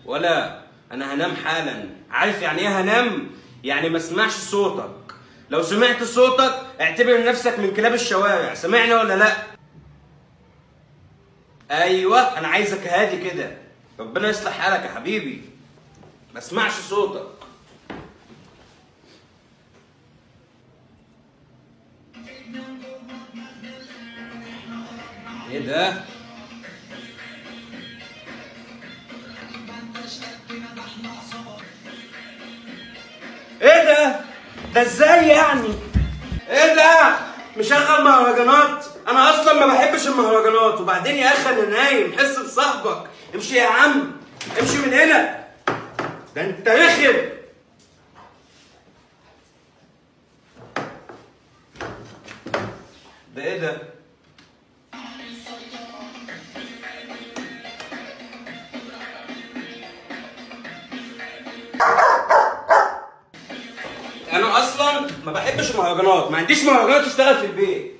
ولا انا هنام حالا عارف يعني ايه هنام يعني ما اسمعش صوتك لو سمعت صوتك اعتبر نفسك من كلاب الشوارع سمعني ولا لا ايوه انا عايزك هادي كده ربنا يصلح حالك يا حبيبي ما اسمعش صوتك ايه ده ايه ده ده ازاي يعني ايه ده مشغل مهرجانات انا اصلا ما بحبش المهرجانات وبعدين يا اخي انا نايم حس بصاحبك امشي يا عم امشي من هنا ده انت رخم ده ايه ده انا اصلا ما بحبش المهرجانات ما عنديش مهرجانات تشتغل في البيت